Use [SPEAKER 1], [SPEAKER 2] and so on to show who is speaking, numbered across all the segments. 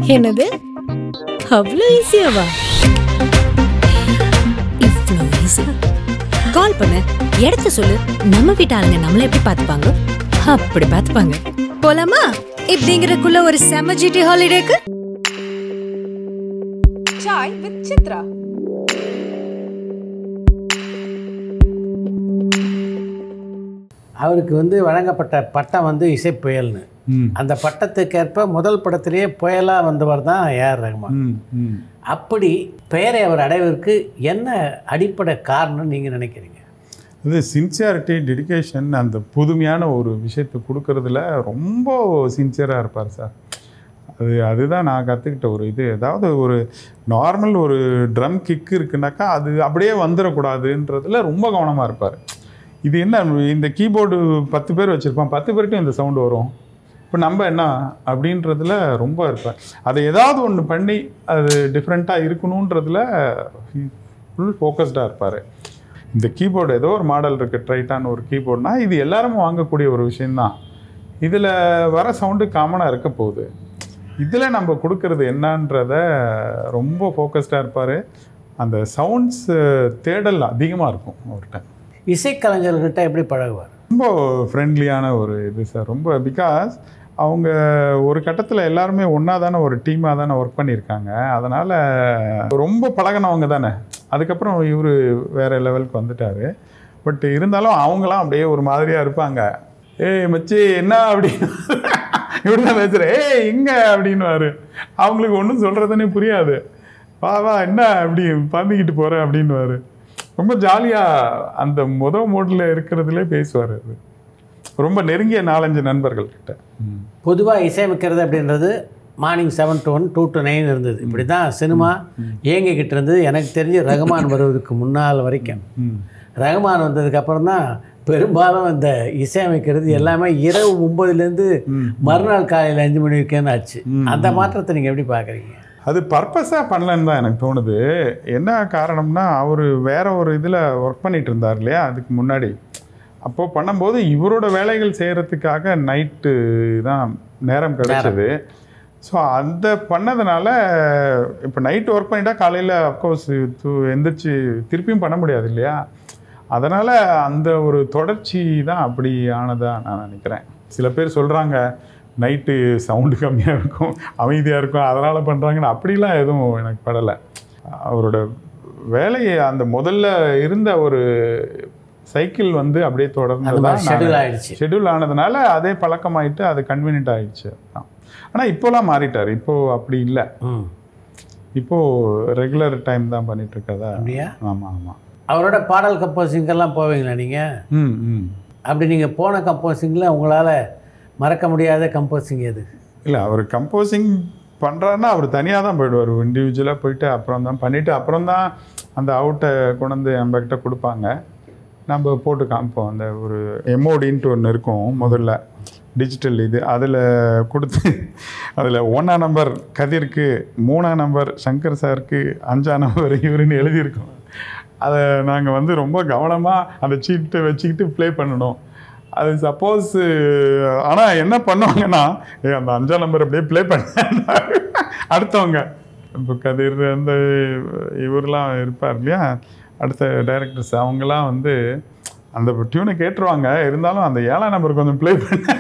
[SPEAKER 1] என்னது அவ்வளோ ஈஸியாவா
[SPEAKER 2] இவ்வளோ ஈஸியா கால் பண்ணு இடத்த சொல்லு நம்ம வீட்டு ஆளுங்க நம்மள எப்படி பார்த்துப்பாங்க அப்படி பார்த்துப்பாங்க போலாமா இப்படிங்கிறதுக்குள்ள ஒரு செம ஜிடி ஹாலிடேக்கு
[SPEAKER 3] Chai with Chitra.
[SPEAKER 4] அவருக்கு வந்து வழங்கப்பட்ட பட்டம் வந்து இசை புயல்னு அந்த பட்டத்துக்கேற்ப முதல் படத்திலேயே புயலாக வந்தவர் தான் ஏஆர் ரஹ்மான்
[SPEAKER 5] ம் ம்
[SPEAKER 4] அப்படி பெயரை அவர் அடைவதற்கு என்ன அடிப்படை காரணம் நீங்கள் நினைக்கிறீங்க
[SPEAKER 5] இது சின்சியாரிட்டி டெடிகேஷன் அந்த புதுமையான ஒரு விஷயத்தை கொடுக்கறதுல ரொம்ப சின்சியராக இருப்பார் சார் அது அதுதான் நான் கற்றுக்கிட்ட ஒரு இது ஏதாவது ஒரு நார்மல் ஒரு ட்ரம் கிக் இருக்குனாக்கா அது அப்படியே வந்துடக்கூடாதுன்றதுல ரொம்ப கவனமாக இருப்பார் இது என்ன இந்த கீபோர்டு பத்து பேர் வச்சுருப்பான் பத்து பேர்கிட்டும் இந்த சவுண்டு வரும் இப்போ நம்ம என்ன அப்படின்றதுல ரொம்ப இருப்பார் அதை ஏதாவது ஒன்று பண்ணி அது டிஃப்ரெண்ட்டாக இருக்கணுன்றதுல ஃபுல் ஃபோக்கஸ்டாக இருப்பார் இந்த கீபோர்டு ஏதோ ஒரு மாடல் இருக்குது ட்ரைட்டான ஒரு கீபோர்ட்னா இது எல்லாருமே வாங்கக்கூடிய ஒரு விஷயந்தான் இதில் வர சவுண்டு காமனாக இருக்க போகுது இதில் நம்ம கொடுக்கறது என்னன்றத ரொம்ப ஃபோக்கஸ்டாக இருப்பார் அந்த சவுண்ட்ஸ் தேடல் அதிகமாக இருக்கும் அவர்கிட்ட
[SPEAKER 4] இசைக்கலைஞர்கிட்ட எப்படி பழகுவார்
[SPEAKER 5] ரொம்ப ஃப்ரெண்ட்லியான ஒரு இது சார் ரொம்ப பிகாஸ் அவங்க ஒரு கட்டத்தில் எல்லாருமே ஒன்றா தானே ஒரு டீமாக தானே ஒர்க் பண்ணியிருக்காங்க அதனால் ரொம்ப பழகினவங்க தானே அதுக்கப்புறம் இவர் வேறு லெவலுக்கு வந்துட்டார் பட் இருந்தாலும் அவங்களாம் அப்படியே ஒரு மாதிரியாக இருப்பாங்க ஏய் மச்சி என்ன அப்படின்னு இப்படி தான் பேசுகிறேன் ஏய் எங்கே அப்படின்னுவாரு அவங்களுக்கு ஒன்றும் சொல்கிறதுனே புரியாது வா வா என்ன அப்படி பந்திக்கிட்டு போகிறேன் அப்படின்னுவாரு ரொம்ப ஜாலியாக அந்த முத மோடில் இருக்கிறதுலே பேசுவார் அது ரொம்ப நெருங்கிய நாலஞ்சு நண்பர்கள் கிட்ட
[SPEAKER 4] பொதுவாக இசையமைக்கிறது அப்படின்றது morning seven to one two to nine இருந்தது இப்படி தான் சினிமா இயங்கிக்கிட்டு இருந்தது எனக்கு தெரிஞ்சு ரகுமான் வருவதற்கு முன்னால் வரைக்கும்
[SPEAKER 5] ம்
[SPEAKER 4] ரகுமான் வந்ததுக்கப்புறம் தான் பெரும்பாலும் இந்த இசையமைக்கிறது எல்லாமே இரவு ஒம்பதுலேருந்து மறுநாள் காலையில் அஞ்சு மணி வரைக்கும் ஆச்சு அந்த மாற்றத்தை நீங்கள் எப்படி பார்க்குறீங்க
[SPEAKER 5] அது பர்பஸாக பண்ணலன்னு தான் எனக்கு தோணுது என்ன காரணம்னா அவர் வேற ஒரு இதில் ஒர்க் பண்ணிட்டு இருந்தார் இல்லையா அதுக்கு முன்னாடி அப்போது பண்ணும்போது இவரோட வேலைகள் செய்கிறதுக்காக நைட்டு தான் நேரம் கிடைச்சது ஸோ அந்த பண்ணதுனால இப்போ நைட் ஒர்க் பண்ணிட்டா காலையில் அஃப்கோர்ஸ் எந்திரிச்சு திருப்பியும் பண்ண முடியாது இல்லையா அதனால் அந்த ஒரு தொடர்ச்சி தான் அப்படி ஆனதா நான் நினைக்கிறேன் சில பேர் சொல்கிறாங்க நைட்டு சவுண்டு கம்மியாக இருக்கும் அமைதியாக இருக்கும் அதனால் பண்ணுறாங்கன்னு அப்படிலாம் எதுவும் எனக்கு படலை அவரோட வேலையை அந்த முதல்ல இருந்த ஒரு சைக்கிள் வந்து அப்படியே
[SPEAKER 4] அந்த மாதிரி schedule
[SPEAKER 5] தொடர்ந்து
[SPEAKER 4] ஆயிடுச்சு.
[SPEAKER 5] ஷெட்யூல் ஆனதுனால அதே பழக்கமாயிட்டு அது கன்வீனியன்ட் ஆயிடுச்சு ஆனால் இப்போலாம் மாறிட்டார் இப்போ அப்படி இல்லை
[SPEAKER 4] ம்
[SPEAKER 5] இப்போ ரெகுலர் டைம் தான் பண்ணிட்டு இருக்கதா
[SPEAKER 4] அப்படியா?
[SPEAKER 5] ஆமாம் ஆமாம்
[SPEAKER 4] அவரோட பாடல் கம்போசிங்கெல்லாம் போவீங்களா நீங்கள்
[SPEAKER 5] ம் ம்
[SPEAKER 4] அப்படி நீங்கள் போன கம்போசிங்கில் உங்களால் மறக்க முடியாத கம்போசிங் எது
[SPEAKER 5] இல்லை அவர் கம்போசிங் பண்ணுறாருன்னா அவர் தனியாக தான் போயிடுவார் இண்டிவிஜுவலாக போயிட்டு அப்புறம் தான் பண்ணிவிட்டு அப்புறம் தான் அந்த அவுட்டை கொண்டு வந்து நம்மக்கிட்ட கொடுப்பாங்க நம்ம போட்டு காமிப்போம் அந்த ஒரு எம்ஓடின்ட்டு ஒன்று இருக்கும் முதல்ல டிஜிட்டல் இது அதில் கொடுத்து அதில் ஒன்றா நம்பர் கதிருக்கு மூணாம் நம்பர் சங்கர் சாருக்கு அஞ்சாம் நம்பர் இவருன்னு எழுதியிருக்கோம் அதை நாங்கள் வந்து ரொம்ப கவனமாக அந்த சீட்டை வச்சுக்கிட்டு ப்ளே பண்ணணும் அது சப்போஸ் ஆனால் என்ன பண்ணுவாங்கன்னா ஏ அந்த அஞ்சாம் நம்பர் அப்படியே ப்ளே பண்ண அடுத்தவங்க இப்போ கதிர் அந்த இவரெலாம் இருப்பார் இல்லையா அடுத்த டைரக்டர்ஸ் அவங்கெல்லாம் வந்து அந்த டியூனை கேட்டுருவாங்க இருந்தாலும் அந்த ஏழாம் நம்பர் கொஞ்சம் ப்ளே பண்ண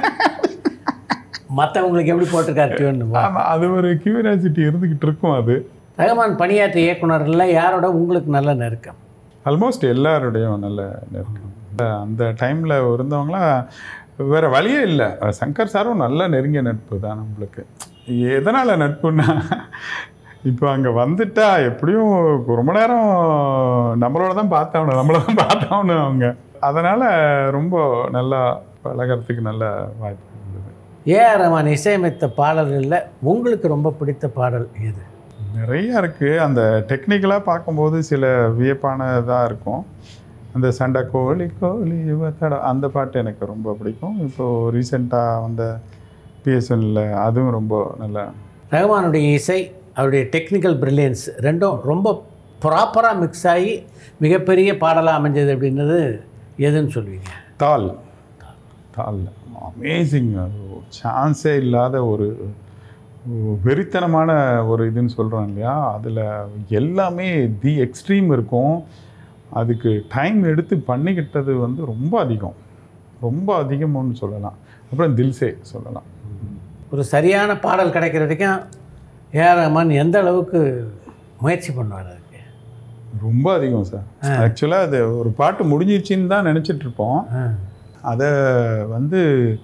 [SPEAKER 4] மற்றவங்களுக்கு எப்படி போட்டிருக்காரு டியூன்
[SPEAKER 5] ஆமாம் அது ஒரு கியூரியாசிட்டி இருந்துக்கிட்டு இருக்கும் அது
[SPEAKER 4] ரகுமான் பணியாற்றிய இயக்குனர்ல யாரோட உங்களுக்கு நல்ல நெருக்கம்
[SPEAKER 5] ஆல்மோஸ்ட் எல்லாருடையும் நல்ல நெருக்கம் அந்த டைமில் இருந்தவங்களாம் வேற வழியே இல்லை சங்கர் சாரும் நல்ல நெருங்கிய நட்பு தான் நம்மளுக்கு எதனால் நட்புன்னா இப்போ அங்கே வந்துட்டா எப்படியும் ரொம்ப நேரம் நம்மளோட தான் பார்த்தாகணும் நம்மள தான் பார்த்தாகணும் அவங்க அதனால் ரொம்ப நல்லா பழகிறதுக்கு நல்ல வாய்ப்பு இருந்தது
[SPEAKER 4] ஏஆர் ரஹ்மான் இசையமைத்த பாடல்களில் உங்களுக்கு ரொம்ப பிடித்த பாடல் எது
[SPEAKER 5] நிறைய இருக்குது அந்த டெக்னிக்கலாக பார்க்கும்போது சில வியப்பானதாக இருக்கும் அந்த சண்டை கோழி கோழி இவத்தட அந்த பாட்டு எனக்கு ரொம்ப பிடிக்கும் இப்போது ரீசெண்டாக வந்த பிஎஸ்என்ல அதுவும் ரொம்ப நல்லா
[SPEAKER 4] ரஹ்மானுடைய இசை அவருடைய டெக்னிக்கல் பிரில்லியன்ஸ் ரெண்டும் ரொம்ப ப்ராப்பராக மிக்ஸ் ஆகி மிகப்பெரிய பாடலாக அமைஞ்சது அப்படின்றது எதுன்னு சொல்லுவீங்க
[SPEAKER 5] தால் தால் அமேசிங் சான்ஸே இல்லாத ஒரு வெறித்தனமான ஒரு இதுன்னு சொல்கிறோம் இல்லையா அதில் எல்லாமே தி எக்ஸ்ட்ரீம் இருக்கும் அதுக்கு டைம் எடுத்து பண்ணிக்கிட்டது வந்து ரொம்ப அதிகம் ரொம்ப அதிகம்னு சொல்லலாம் அப்புறம் தில்சே சொல்லலாம்
[SPEAKER 4] ஒரு சரியான பாடல் கிடைக்கிற வரைக்கும் ஏஆர் ரஹ்மான் எந்த அளவுக்கு முயற்சி பண்ணுவார் அதுக்கு
[SPEAKER 5] ரொம்ப அதிகம் சார் ஆக்சுவலாக அது ஒரு பாட்டு முடிஞ்சிருச்சின்னு தான் நினச்சிட்டு இருப்போம்
[SPEAKER 4] ஆ.
[SPEAKER 5] அதை வந்து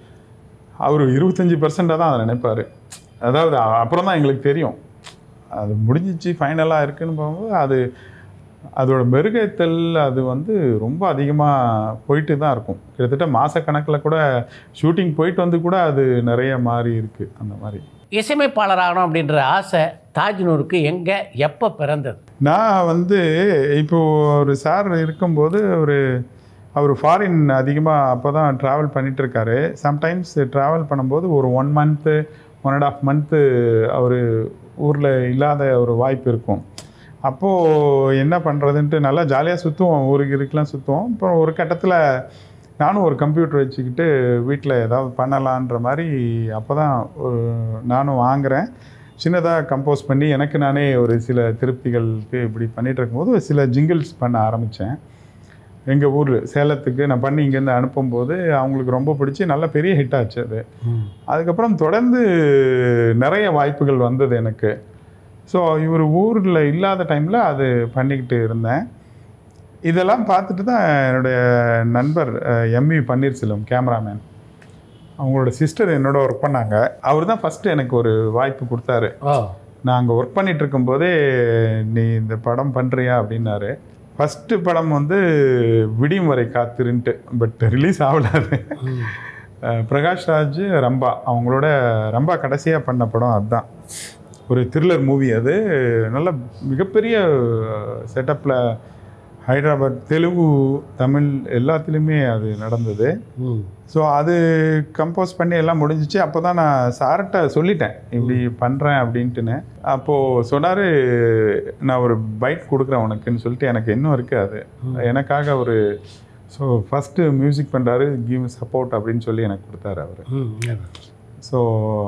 [SPEAKER 5] அவர் இருபத்தஞ்சி பர்சண்டாக தான் அதை நினைப்பார் அதாவது அ- அப்புறம் தான் எங்களுக்கு தெரியும் அது முடிஞ்சிச்சு ஃபைனலாக இருக்குன்னு போகும்போது அது அதோட மெருகேத்தல் அது வந்து ரொம்ப அதிகமாக போயிட்டு தான் இருக்கும் கிட்டத்தட்ட மாதக்கணக்கில் கூட ஷூட்டிங் போயிட்டு வந்து கூட அது நிறைய மாறி இருக்குது அந்த மாதிரி
[SPEAKER 4] இசையமைப்பாளர் அப்படின்ற ஆசை தாஜ்னூருக்கு எங்கே எப்போ பிறந்தது
[SPEAKER 5] நான் வந்து இப்போ ஒரு சார் இருக்கும்போது ஒரு அவர் ஃபாரின் அதிகமாக அப்போ தான் ட்ராவல் பண்ணிட்டு இருக்காரு சம்டைம்ஸ் ட்ராவல் பண்ணும்போது ஒரு one month one and half month அவர் ஊரில் இல்லாத ஒரு வாய்ப்பு இருக்கும் அப்போது என்ன பண்ணுறதுன்ட்டு நல்லா ஜாலியாக சுற்றுவோம் ஊருக்கு இதுக்கெலாம் சுற்றுவோம் அப்புறம் ஒரு கட்டத்தில் நானும் ஒரு கம்ப்யூட்டர் வச்சுக்கிட்டு வீட்டில் ஏதாவது பண்ணலான்ற மாதிரி அப்போ தான் நானும் வாங்குகிறேன் சின்னதாக கம்போஸ் பண்ணி எனக்கு நானே ஒரு சில திருப்திகளுக்கு இப்படி பண்ணிட்டு இருக்கும்போது ஒரு சில ஜிங்கிள்ஸ் பண்ண ஆரம்பித்தேன் எங்கள் ஊர் சேலத்துக்கு நான் பண்ணி இங்கேருந்து அனுப்பும்போது அவங்களுக்கு ரொம்ப பிடிச்சி நல்ல பெரிய ஹிட் ஆச்சு அது அதுக்கப்புறம் தொடர்ந்து நிறைய வாய்ப்புகள் வந்தது எனக்கு ஸோ இவர் ஊரில் இல்லாத டைமில் அது பண்ணிக்கிட்டு இருந்தேன் இதெல்லாம் பார்த்துட்டு தான் என்னுடைய நண்பர் எம்வி பன்னீர்செல்வம் கேமராமேன் அவங்களோட சிஸ்டர் என்னோட ஒர்க் பண்ணாங்க அவர் தான் ஃபஸ்ட்டு எனக்கு ஒரு வாய்ப்பு கொடுத்தாரு
[SPEAKER 4] ஓ
[SPEAKER 5] நான் அங்கே ஒர்க் பண்ணிட்டு இருக்கும்போதே நீ இந்த படம் பண்ணுறியா அப்படின்னாரு ஃபஸ்ட்டு படம் வந்து விடியும் வரை காத்திருன்ட்டு பட் ரிலீஸ் ஆகல அது அஹ் பிரகாஷ் ராஜ் ரம்பா அவங்களோட ரம்பா கடைசியாக பண்ண படம் அதுதான் ஒரு த்ரில்லர் மூவி அது நல்ல மிகப்பெரிய செட்டப்பில் ஹைதராபாத் தெலுங்கு தமிழ் எல்லாத்துலேயுமே அது நடந்தது
[SPEAKER 4] ம்
[SPEAKER 5] ஸோ அது கம்போஸ் பண்ணி எல்லாம் முடிஞ்சிச்சு அப்போ தான் நான் சார்கிட்ட சொல்லிட்டேன் இப்படி பண்ணுறேன் அப்படின்ட்டுன்னு அப்போது சொன்னார் நான் ஒரு பைக் கொடுக்குறேன் உனக்குன்னு சொல்லிட்டு எனக்கு இன்னும் இருக்குது அது எனக்காக ஒரு ஸோ ஃபஸ்ட்டு மியூசிக் பண்ணுறாரு கிவ் சப்போர்ட் அப்படின்னு சொல்லி எனக்கு கொடுத்தாரு அவர்
[SPEAKER 4] ம்
[SPEAKER 5] ஸோ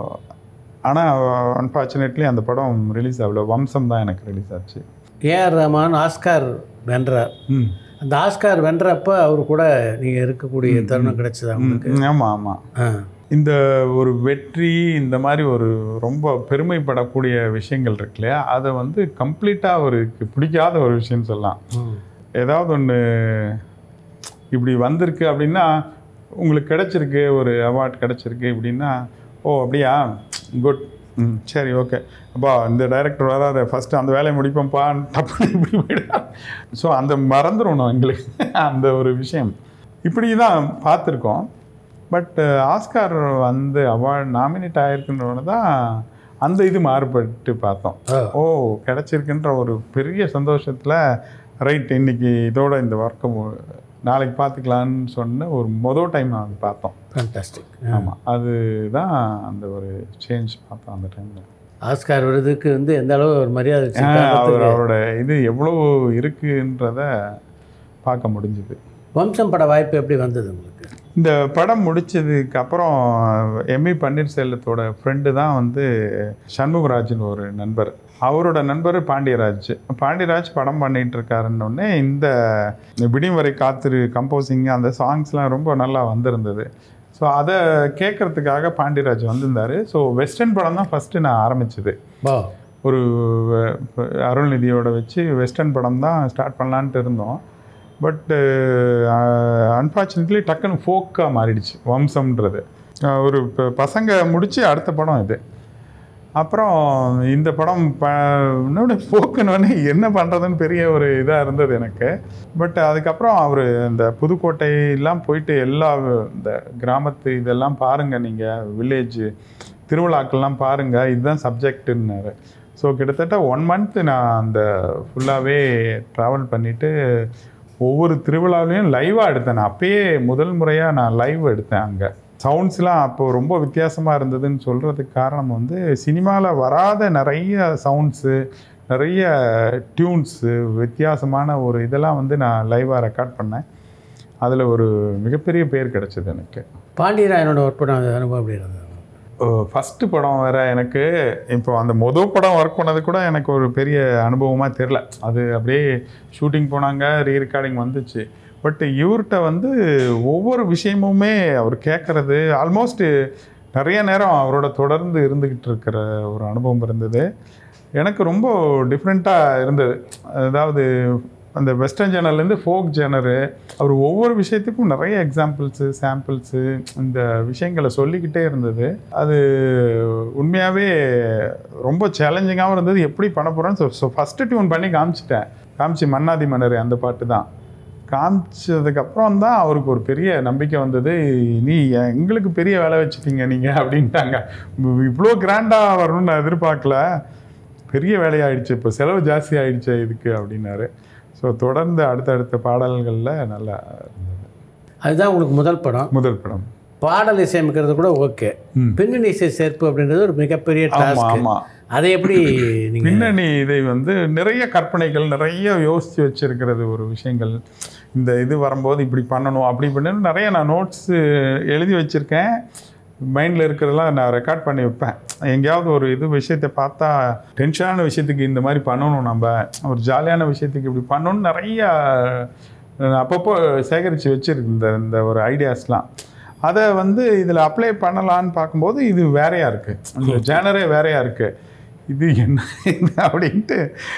[SPEAKER 5] ஆனால் அன்ஃபார்ச்சுனேட்லி அந்த படம் ரிலீஸ் ஆகல வம்சம் தான் எனக்கு ரிலீஸ் ஆச்சு
[SPEAKER 4] ஏஆர் ரஹ்மான் ஆஸ்கார் வென்றார்
[SPEAKER 5] ம்
[SPEAKER 4] அந்த ஆஸ்கார் வென்றப்ப அவர் கூட நீங்கள் இருக்கக்கூடிய தருணம் கிடைச்சதா உங்களுக்கு
[SPEAKER 5] ஆமாம் ஆமாம்
[SPEAKER 4] ஆ
[SPEAKER 5] இந்த ஒரு வெற்றி இந்த மாதிரி ஒரு ரொம்ப பெருமைப்படக்கூடிய விஷயங்கள் இருக்கு இல்லையா அதை வந்து கம்ப்ளீட்டாக அவருக்கு பிடிக்காத ஒரு விஷயம் சொல்லலாம்
[SPEAKER 4] ம்
[SPEAKER 5] ஏதாவது ஒன்று இப்படி வந்திருக்கு அப்படின்னா உங்களுக்கு கிடைச்சிருக்கு ஒரு அவார்ட் கிடைச்சிருக்கு இப்படின்னா ஓ அப்படியா குட் ம் சரி ஓகே அப்பா இந்த டைரக்டர் வராரு ஃபஸ்ட்டு அந்த வேலையை முடிப்போம்ப்பா டப்புன்னு இப்படி போயிடா ஸோ அந்த மறந்துடணும் எங்களுக்கு அந்த ஒரு விஷயம் இப்படி தான் பார்த்துருக்கோம் பட் ஆஸ்கார் வந்து அவார்ட் நாமினேட் ஆகிருக்குன்றவன தான் அந்த இது மாறுபட்டு பார்த்தோம் ஓ கிடச்சிருக்குன்ற ஒரு பெரிய சந்தோஷத்தில் ரைட் இன்னைக்கு இதோட இந்த ஒர்க்கை நாளைக்கு பார்த்துக்கலான்னு சொன்ன ஒரு மொதல் டைம் அது பார்த்தோம்
[SPEAKER 4] ஃபேண்டாஸ்டிக்
[SPEAKER 5] ஆமாம் அதுதான் அந்த ஒரு சேஞ்ச் பார்த்தோம் அந்த டைமில்
[SPEAKER 4] ஆஸ்கார் விருதுக்கு வந்து எந்த அளவு ஒரு மரியாதை
[SPEAKER 5] அவர்
[SPEAKER 4] வச்சிருக்காரு
[SPEAKER 5] அவரோட இது எவ்வளோ இருக்குன்றத பார்க்க முடிஞ்சுது
[SPEAKER 4] வம்சம் பட வாய்ப்பு எப்படி வந்தது உங்களுக்கு
[SPEAKER 5] இந்த படம் முடிச்சதுக்கு அப்புறம் எம்இ பன்னீர்செல்வத்தோட ஃப்ரெண்டு தான் வந்து சண்முகராஜ்னு ஒரு நண்பர் அவரோட நண்பர் பாண்டியராஜ் பாண்டியராஜ் படம் பண்ணிட்டு இருக்காருன்னொடனே இந்த விடியும் வரை காத்திரு கம்போசிங் அந்த சாங்ஸ்லாம் ரொம்ப நல்லா வந்திருந்தது ஸோ அதை கேட்கறதுக்காக பாண்டியராஜ் வந்திருந்தார் ஸோ வெஸ்டர்ன் படம் தான் ஃபஸ்ட்டு நான் ஆரம்பிச்சது
[SPEAKER 4] பா
[SPEAKER 5] ஒரு அஹ், அருள்நிதியோட வச்சு வெஸ்டர்ன் படம் தான் ஸ்டார்ட் பண்ணலான்ட்டு இருந்தோம் பட்டு அன்ஃபார்ச்சுனேட்லி டக்குன்னு ஃபோக்காக மாறிடுச்சு வம்சம்ன்றது அஹ், ஒரு ப- பசங்க முடிச்சு அடுத்த படம் இது அப்புறம் இந்த படம் ப இன்னொன்று ஃபோக்குன்னு என்ன பண்ணுறதுன்னு பெரிய ஒரு இதாக இருந்தது எனக்கு பட் அதுக்கப்புறம் அவர் இந்த புதுக்கோட்டை எல்லாம் போயிட்டு எல்லா இந்த கிராமத்து இதெல்லாம் பாருங்கள் நீங்கள் வில்லேஜ் திருவிழாக்கள்லாம் பாருங்கள் இதுதான் சப்ஜெக்ட்டுன்னாரு ஸோ கிட்டத்தட்ட ஒன் மந்த் நான் அந்த ஃபுல்லாகவே ட்ராவல் பண்ணிவிட்டு ஒவ்வொரு திருவிழாவிலையும் லைவாக எடுத்தேன் நான் அப்பயே முதல் முறையாக நான் லைவ் எடுத்தேன் அங்கே சவுண்ட்ஸ்லாம் அப்போ ரொம்ப வித்தியாசமாக இருந்ததுன்னு சொல்கிறதுக்கு காரணம் வந்து சினிமாவில் வராத நிறைய சவுண்ட்ஸு நிறைய டியூன்ஸு வித்தியாசமான ஒரு இதெல்லாம் வந்து நான் லைவாக ரெக்கார்ட் பண்ணேன் அதில் ஒரு மிகப்பெரிய பேர் கிடைச்சது எனக்கு
[SPEAKER 4] பாண்டியராயனோட ஒர்க் பண்ண அனுபவம் எப்படி இருந்தது
[SPEAKER 5] ஃபஸ்ட்டு படம் வேற எனக்கு இப்போ அந்த மொதல் படம் ஒர்க் பண்ணது கூட எனக்கு ஒரு பெரிய அனுபவமாக தெரில அது அப்படியே ஷூட்டிங் போனாங்க ரீ ரெக்கார்டிங் வந்துச்சு பட் இவர்கிட்ட வந்து ஒவ்வொரு விஷயமுமே அவர் கேட்குறது ஆல்மோஸ்ட் நிறைய நேரம் அவரோட தொடர்ந்து இருந்துக்கிட்டு இருக்கிற ஒரு அனுபவம் இருந்தது எனக்கு ரொம்ப டிஃப்ரெண்ட்டாக இருந்தது அதாவது அந்த வெஸ்டர்ன் ஜேனர்லேருந்து ஃபோக் ஜேனரு அவர் ஒவ்வொரு விஷயத்துக்கும் நிறைய எக்ஸாம்பிள்ஸு சாம்பிள்ஸு இந்த விஷயங்களை சொல்லிக்கிட்டே இருந்தது அது உண்மையாகவே ரொம்ப சேலஞ்சிங்காகவும் இருந்தது எப்படி பண்ண போகிறேன்னு ஸோ ஸோ ஃபஸ்ட்டு டியூன் பண்ணி காமிச்சிட்டேன் காமிச்சு மன்னாதி மன்னர் அந்த பாட்டு தான் காமிச்சதுக்கப்புறம் தான் அவருக்கு ஒரு பெரிய நம்பிக்கை வந்தது நீ எங்களுக்கு பெரிய வேலை வச்சுட்டீங்க நீங்கள் அப்படின்ட்டாங்க இவ்வளோ கிராண்டாக வரணும்னு நான் எதிர்பார்க்கல பெரிய வேலையாயிடுச்சு இப்போ செலவு ஜாஸ்தி ஆயிடுச்சு இதுக்கு அப்படின்னாரு ஸோ தொடர்ந்து அடுத்தடுத்த பாடல்களில் நல்லா இருந்தது
[SPEAKER 4] அதுதான் உங்களுக்கு முதல் படம்
[SPEAKER 5] முதல் படம்
[SPEAKER 4] பாடல் இசையமைக்கிறது கூட ஓகே பின்னணி இசை சேர்ப்பு அப்படின்றது ஒரு மிகப்பெரிய
[SPEAKER 5] ஆமாம்
[SPEAKER 4] டாஸ்க்
[SPEAKER 5] ஆமாம்
[SPEAKER 4] அதை எப்படி நீங்க
[SPEAKER 5] பின்னணி இதை வந்து நிறைய கற்பனைகள் நிறைய யோசித்து வச்சிருக்கிறது ஒரு விஷயங்கள் இந்த இது வரும்போது இப்படி பண்ணணும் அப்படி பண்ணணும் நிறைய நான் நோட்ஸு எழுதி வச்சுருக்கேன் மைண்டில் இருக்கிறதெல்லாம் நான் ரெக்கார்ட் பண்ணி வைப்பேன் எங்கேயாவது ஒரு இது விஷயத்தை பார்த்தா டென்ஷனான விஷயத்துக்கு இந்த மாதிரி பண்ணணும் நம்ம ஒரு ஜாலியான விஷயத்துக்கு இப்படி பண்ணணும்னு நிறைய நான் அப்பப்போ சேகரித்து வச்சிருக்கு இந்த இந்த ஒரு ஐடியாஸ்லாம் அதை வந்து இதில் அப்ளை பண்ணலான்னு பார்க்கும்போது இது வேறையாக இருக்குது இந்த ஜேனரே வேறையாக இருக்குது இது என்ன இது அப்படின்ட்டு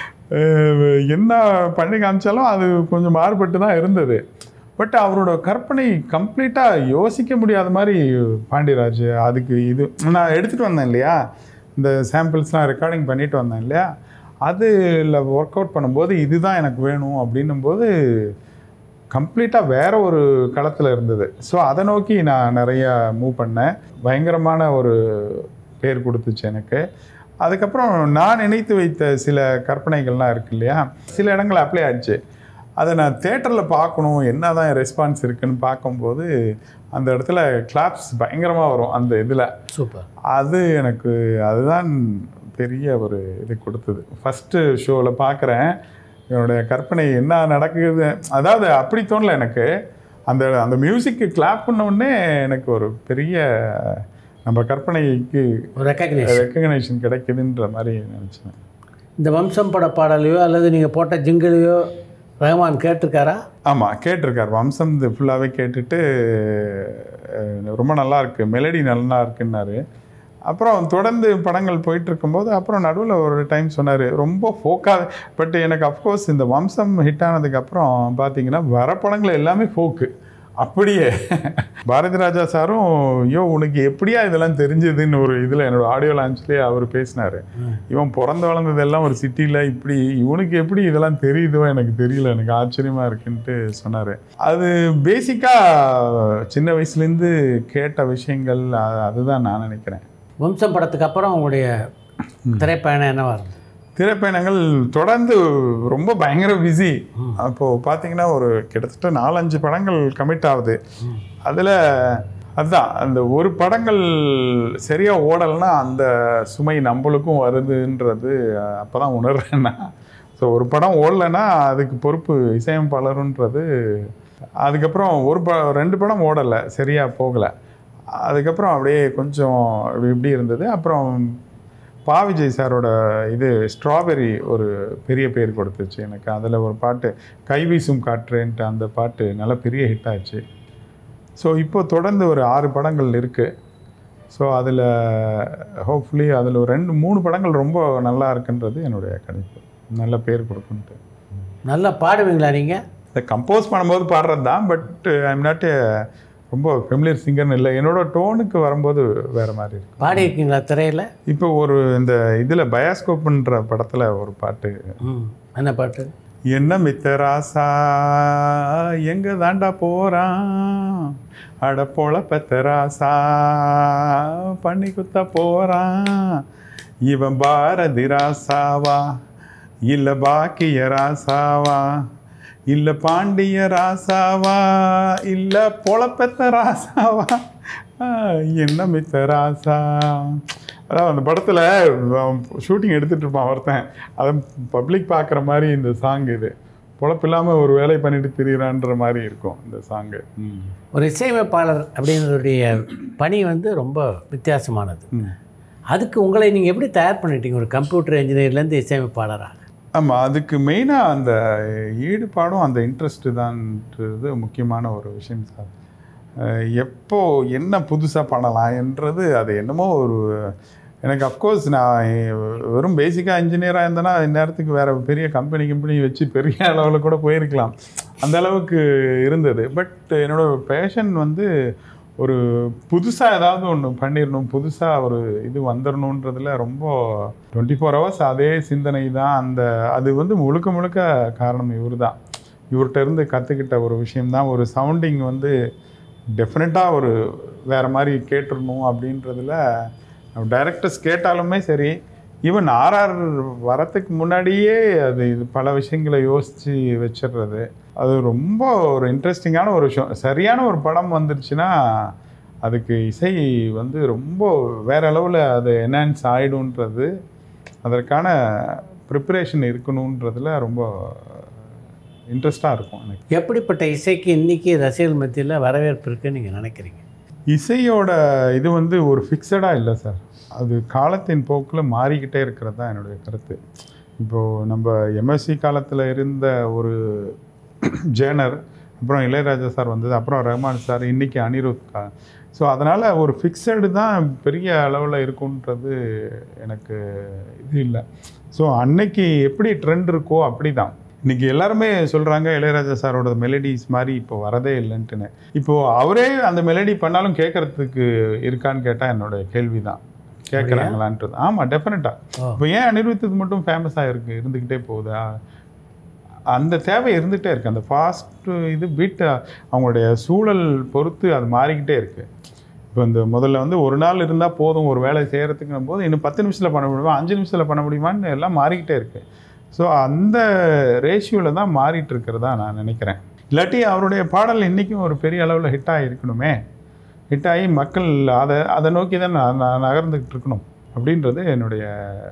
[SPEAKER 5] அஹ், என்ன பண்ணி காமிச்சாலும் அது கொஞ்சம் மாறுபட்டு தான் இருந்தது பட் அவரோட கற்பனை கம்ப்ளீட்டாக யோசிக்க முடியாத மாதிரி பாண்டியராஜ் அதுக்கு இது நான் எடுத்துகிட்டு வந்தேன் இல்லையா இந்த சாம்பிள்ஸ்லாம் ரெக்கார்டிங் பண்ணிட்டு வந்தேன் இல்லையா அதில் ஒர்க் அவுட் பண்ணும்போது இதுதான் எனக்கு வேணும் அப்படின்னும் போது கம்ப்ளீட்டாக வேற ஒரு களத்தில் இருந்தது ஸோ அதை நோக்கி நான் நிறையா மூவ் பண்ணேன் பயங்கரமான ஒரு பேர் கொடுத்துச்சு எனக்கு அதுக்கப்புறம் நான் நினைத்து வைத்த சில கற்பனைகள்லாம் இருக்கு இல்லையா சில இடங்கள் அப்ளை ஆச்சு அதை நான் தேட்டரில் பார்க்கணும் என்ன தான் ரெஸ்பான்ஸ் இருக்குன்னு பார்க்கும்போது அந்த இடத்துல கிளாப்ஸ் பயங்கரமாக வரும் அந்த இதில்
[SPEAKER 4] சூப்பர்
[SPEAKER 5] அது எனக்கு அதுதான் பெரிய ஒரு இது கொடுத்தது ஃபஸ்ட்டு ஷோவில் பார்க்குறேன் என்னுடைய கற்பனை என்ன நடக்குது அதாவது அப்படி தோணல எனக்கு அந்த அந்த மியூசிக்கு கிளாப் பண்ண உடனே எனக்கு ஒரு பெரிய நம்ம கற்பனைக்கு
[SPEAKER 4] ஒரு ரெக்கக்னேஷன்
[SPEAKER 5] ரெக்கக்னேஷன் கிடைக்குதுன்ற மாதிரி நினச்சேன்
[SPEAKER 4] இந்த வம்சம் பட பாடலையோ அல்லது நீங்கள் போட்ட ஜிங்கிளையோ ரஹ்மான் கேட்டிருக்காரா
[SPEAKER 5] ஆமாம் கேட்டிருக்கார் வம்சம் இது ஃபுல்லாகவே கேட்டுட்டு அஹ், ரொம்ப நல்லா இருக்கு மெலடி நல்லா இருக்குன்னாரு அப்புறம் தொடர்ந்து படங்கள் போயிட்டு இருக்கும்போது அப்புறம் நடுவில் ஒரு டைம் சொன்னார் ரொம்ப ஃபோக்காக பட் எனக்கு அஃப்கோர்ஸ் இந்த வம்சம் ஹிட் ஆனதுக்கப்புறம் பார்த்தீங்கன்னா வர படங்கள் எல்லாமே ஃபோக்கு அப்படியே பாரதி ராஜா சாரும் ஐயோ உனக்கு எப்படியா இதெல்லாம் தெரிஞ்சதுன்னு ஒரு இதில் என்னோட ஆடியோ லான்ச்லேயே அவர் பேசினார் இவன் பிறந்து வளர்ந்ததெல்லாம் ஒரு சிட்டியில் இப்படி இவனுக்கு எப்படி இதெல்லாம் தெரியுதோ எனக்கு தெரியல எனக்கு ஆச்சரியமாக இருக்குன்ட்டு சொன்னார் அது பேசிக்காக சின்ன வயசுலேருந்து கேட்ட விஷயங்கள் அ- அதுதான் நான் நினைக்கிறேன்
[SPEAKER 4] வம்சம் படத்துக்கு அப்புறம் உங்களுடைய திரைப்பயணம் என்னவா இருந்தது
[SPEAKER 5] திரைப்பயணங்கள் தொடர்ந்து ரொம்ப பயங்கர பிஸி அப்போது பார்த்தீங்கன்னா ஒரு கிட்டத்தட்ட நாலஞ்சு படங்கள் கமிட் ஆகுது அதில் அதுதான் அந்த ஒரு படங்கள் சரியாக ஓடலைன்னா அந்த சுமை நம்மளுக்கும் வருதுன்றது அப்போ தான் உணர்றேன் நான் ஸோ ஒரு படம் ஓடலைன்னா அதுக்கு பொறுப்பு இசையமைப்பாளருன்றது அதுக்கப்புறம் ஒரு ப ரெண்டு படம் ஓடலை சரியாக போகலை அதுக்கப்புறம் அப்படியே கொஞ்சம் இப்படி இப்படி இருந்தது அப்புறம் பா விஜய் சாரோட இது ஸ்ட்ராபெரி ஒரு பெரிய பேர் கொடுத்துச்சு எனக்கு அதில் ஒரு பாட்டு கைவீசும் காற்றுன்ட்டு அந்த பாட்டு நல்ல பெரிய ஹிட் ஆச்சு ஸோ இப்போ தொடர்ந்து ஒரு ஆறு படங்கள் இருக்குது ஸோ அதில் ஹோப்ஃபுல்லி அதில் ஒரு ரெண்டு மூணு படங்கள் ரொம்ப நல்லா இருக்குன்றது என்னுடைய கணிப்பு நல்ல பேர் கொடுக்குன்ட்டு
[SPEAKER 4] நல்லா பாடுவீங்களா நீங்கள்
[SPEAKER 5] இதை கம்போஸ் பண்ணும்போது பாடுறது தான் பட் ஐம் நாட் ரொம்ப ஃபெமிலியர் சிங்கர்னு இல்லை என்னோட டோனுக்கு வரும்போது வேறு மாதிரி இருக்கு
[SPEAKER 4] பாடியிருக்கீங்களா திரையில்
[SPEAKER 5] இப்போ ஒரு இந்த இதில் பயாஸ்கோப்புன்ற படத்தில் ஒரு பாட்டு
[SPEAKER 4] ம் என்ன பாட்டு
[SPEAKER 5] என்ன மித்தராசா எங்க தாண்டா போறான் அட பொழப்பத்த ராசா பண்ணி குத்த போறான் இவன் பாரதி ராசாவா இல்ல பாக்கிய ராசாவா இல்ல பாண்டிய ராசாவா இல்ல பொழப்பத்த ராசாவா ஆ, என்ன மித்த ராசா அதான் அந்த படத்தில் ஷூட்டிங் எடுத்துகிட்டு இருப்பான் ஒருத்தன் அதை பப்ளிக் பார்க்குற மாதிரி இந்த சாங் இது பொழப்பில்லாமல் ஒரு வேலை பண்ணிட்டு திரியிறான்ற மாதிரி இருக்கும் இந்த சாங்கு ம்
[SPEAKER 4] ஒரு இசையமைப்பாளர் அப்படின்றதுடைய பணி வந்து ரொம்ப வித்தியாசமானது
[SPEAKER 5] ம்
[SPEAKER 4] அதுக்கு உங்களை நீங்கள் எப்படி தயார் பண்ணிட்டீங்க ஒரு கம்ப்யூட்டர் இன்ஜினியர்லேருந்து இசையமைப்பாளராக
[SPEAKER 5] ஆமாம் அதுக்கு மெயினாக அந்த ஈடுபாடும் அந்த இன்ட்ரெஸ்ட்டு தான்ன்றது முக்கியமான ஒரு விஷயம் சார் அஹ் எப்போ என்ன புதுசாக பண்ணலாம் என்றது அது என்னமோ ஒரு எனக்கு அஃப்கோர்ஸ் நான் வெறும் பேசிக்காக இன்ஜினியராக இருந்தேன்னா இந்நேரத்துக்கு வேறு பெரிய கம்பெனி கம்பெனி வச்சு பெரிய அளவில் கூட போயிருக்கலாம் அந்த அளவுக்கு இருந்தது பட் என்னோட பேஷன் வந்து ஒரு புதுசாக ஏதாவது ஒன்று பண்ணிடணும் புதுசாக ஒரு இது வந்துடணுன்றதுல ரொம்ப டுவெண்ட்டி ஃபோர் ஹவர்ஸ் அதே சிந்தனை தான் அந்த அது வந்து முழுக்க முழுக்க காரணம் இவர் தான் இவர்கிட்ட இருந்து கற்றுக்கிட்ட ஒரு விஷயம்தான் ஒரு சவுண்டிங் வந்து டெஃபினட்டாக ஒரு வேறு மாதிரி கேட்டுடணும் அப்படின்றதுல டைரக்டர்ஸ் கேட்டாலுமே சரி ஈவன் ஆர்ஆர் வரத்துக்கு முன்னாடியே அது இது பல விஷயங்களை யோசித்து வச்சிடுறது அது ரொம்ப ஒரு இன்ட்ரெஸ்டிங்கான ஒரு விஷயம் சரியான ஒரு படம் வந்துருச்சுன்னா அதுக்கு இசை வந்து ரொம்ப வேற அளவில் அது என்ஹான்ஸ் ஆகிடும்ன்றது அதற்கான ப்ரிப்பரேஷன் இருக்கணுன்றதுல ரொம்ப இன்ட்ரெஸ்டாக இருக்கும் எனக்கு
[SPEAKER 4] எப்படிப்பட்ட இசைக்கு இன்னைக்கு ரசிகர்கள் மத்தியில் வரவேற்பு இருக்குன்னு நீங்கள் நினைக்கிறீங்க
[SPEAKER 5] இசையோட இது வந்து ஒரு ஃபிக்ஸடாக இல்லை சார் அது காலத்தின் போக்கில் மாறிக்கிட்டே இருக்கிறது தான் என்னுடைய கருத்து இப்போது நம்ம எம்எஸ்சி காலத்தில் இருந்த ஒரு ஜேனர் அப்புறம் இளையராஜா சார் வந்தது அப்புறம் ரஹ்மான் சார் இன்றைக்கி அனிருத் கா ஸோ அதனால் ஒரு ஃபிக்ஸடு தான் பெரிய அளவில் இருக்குன்றது எனக்கு இது இல்லை ஸோ அன்னைக்கு எப்படி ட்ரெண்ட் இருக்கோ அப்படி தான் இன்றைக்கி எல்லாருமே சொல்கிறாங்க இளையராஜா சாரோட மெலடிஸ் மாதிரி இப்போ வரதே இல்லைன்ட்டுன்னு இப்போது அவரே அந்த மெலடி பண்ணாலும் கேட்குறதுக்கு இருக்கான்னு கேட்டால் என்னோட கேள்வி தான் கேட்குறாங்களான்றது ஆமாம் டெஃபினட்டாக
[SPEAKER 4] ஓ.
[SPEAKER 5] இப்போ ஏன் அனிருத்துக்கு மட்டும் ஃபேமஸாக இருக்குது இருந்துக்கிட்டே போகுதா அந்த தேவை இருந்துகிட்டே இருக்குது அந்த ஃபாஸ்ட் இது பீட் அவங்களுடைய சூழல் பொறுத்து அது மாறிக்கிட்டே இருக்குது இப்போ இந்த முதல்ல வந்து ஒரு நாள் இருந்தால் போதும் ஒரு வேலை செய்கிறதுக்குன்னும் போது இன்னும் பத்து நிமிஷத்தில் பண்ண முடியுமா அஞ்சு நிமிஷத்தில் பண்ண முடியுமான்னு எல்லாம் மாறிக்கிட்டே இருக்குது ஸோ அந்த ரேஷியோவில் தான் மாறிட்டு இருக்கிறதா நான் நினைக்கிறேன் இல்லாட்டி அவருடைய பாடல் இன்றைக்கும் ஒரு பெரிய அளவில் ஹிட் ஆகிருக்கணுமே ஹிட் ஆகி மக்கள் அதை அதை நோக்கி தான் நான் நான் நகர்ந்துக்கிட்டு இருக்கணும் அப்படின்றது என்னுடைய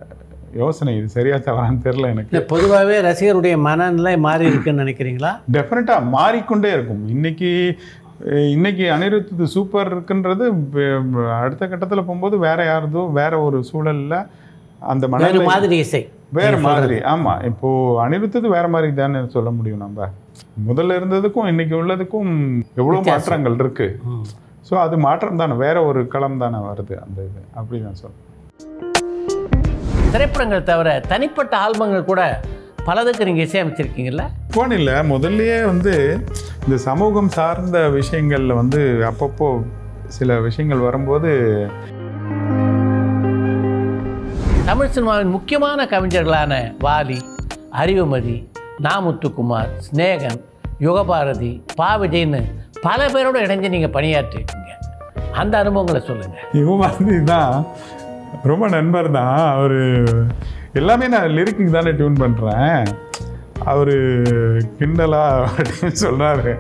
[SPEAKER 5] யோசனை இது சரியா தவறான்னு தெரில எனக்கு
[SPEAKER 4] இல்லை பொதுவாகவே ரசிகருடைய மனநிலை மாறி இருக்குன்னு நினைக்கிறீங்களா
[SPEAKER 5] டெஃபினட்டாக மாறிக்கொண்டே இருக்கும் இன்னைக்கு அஹ், இன்னைக்கு அனிருத்து சூப்பர் இருக்குன்றது ப- அடுத்த கட்டத்தில் போகும்போது வேற யாரதோ வேற ஒரு சூழல்ல அந்த
[SPEAKER 4] வேறு
[SPEAKER 5] மனநிலை
[SPEAKER 4] மாதிரி இசை
[SPEAKER 5] வேற மாதிரி ஆமா இப்போ அனிருத்தது வேற மாதிரி தானே சொல்ல முடியும் நம்ம முதல்ல இருந்ததுக்கும் இன்னைக்கு உள்ளதுக்கும் எவ்வளோ
[SPEAKER 4] வித்தியாசம்.
[SPEAKER 5] மாற்றங்கள் இருக்கு
[SPEAKER 4] ம்.
[SPEAKER 5] ஸோ அது மாற்றம் தானே வேற ஒரு களம் தானே வருது அந்த இது அப்படி நான் சொல்றேன்
[SPEAKER 4] திரைப்படங்கள் தவிர தனிப்பட்ட ஆல்பங்கள் கூட பலதுக்கு நீங்கள் இசையமைச்சிருக்கீங்கல்ல
[SPEAKER 5] போன் இல்லை முதல்லயே வந்து இந்த சமூகம் சார்ந்த விஷயங்கள்ல வந்து அப்பப்போ சில விஷயங்கள் வரும்போது
[SPEAKER 4] தமிழ் சினிமாவின் முக்கியமான கவிஞர்களான வாலி அறிவுமதி நாமுத்துக்குமார் ஸ்நேகன் யுகபாரதி பா விஜய்னு பல பேரோட இணைஞ்சு நீங்கள் பணியாற்றிருக்கீங்க அந்த அனுபவங்களை சொல்லுங்கள்
[SPEAKER 5] இவன் வந்து தான் ரொம்ப நண்பர் தான் அவர் எல்லாமே நான் லிரிக்கு தானே டியூன் பண்ணுறேன் அவர் கிண்டலா அப்படின்னு சொல்கிறாரு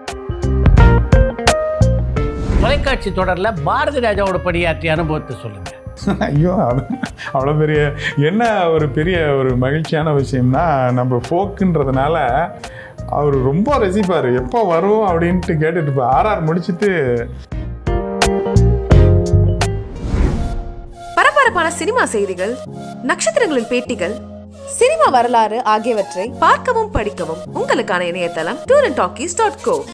[SPEAKER 4] தொலைக்காட்சி தொடரில் பாரதி ராஜாவோட பணியாற்றிய அனுபவத்தை சொல்லுங்கள்
[SPEAKER 5] ஐயோ அது அவ்வளோ பெரிய என்ன ஒரு பெரிய ஒரு மகிழ்ச்சியான விஷயம்னா நம்ம ஃபோக்குன்றதுனால அவர் ரொம்ப ரசிப்பார் எப்போ வரும் அப்படின்ட்டு கேட்டுட்டு இருப்பார் ஆர்ஆர் முடிச்சுட்டு
[SPEAKER 3] பரபரப்பான சினிமா செய்திகள் நட்சத்திரங்களின் பேட்டிகள் சினிமா வரலாறு ஆகியவற்றை பார்க்கவும் படிக்கவும் உங்களுக்கான இணையதளம் tour and talkies dot go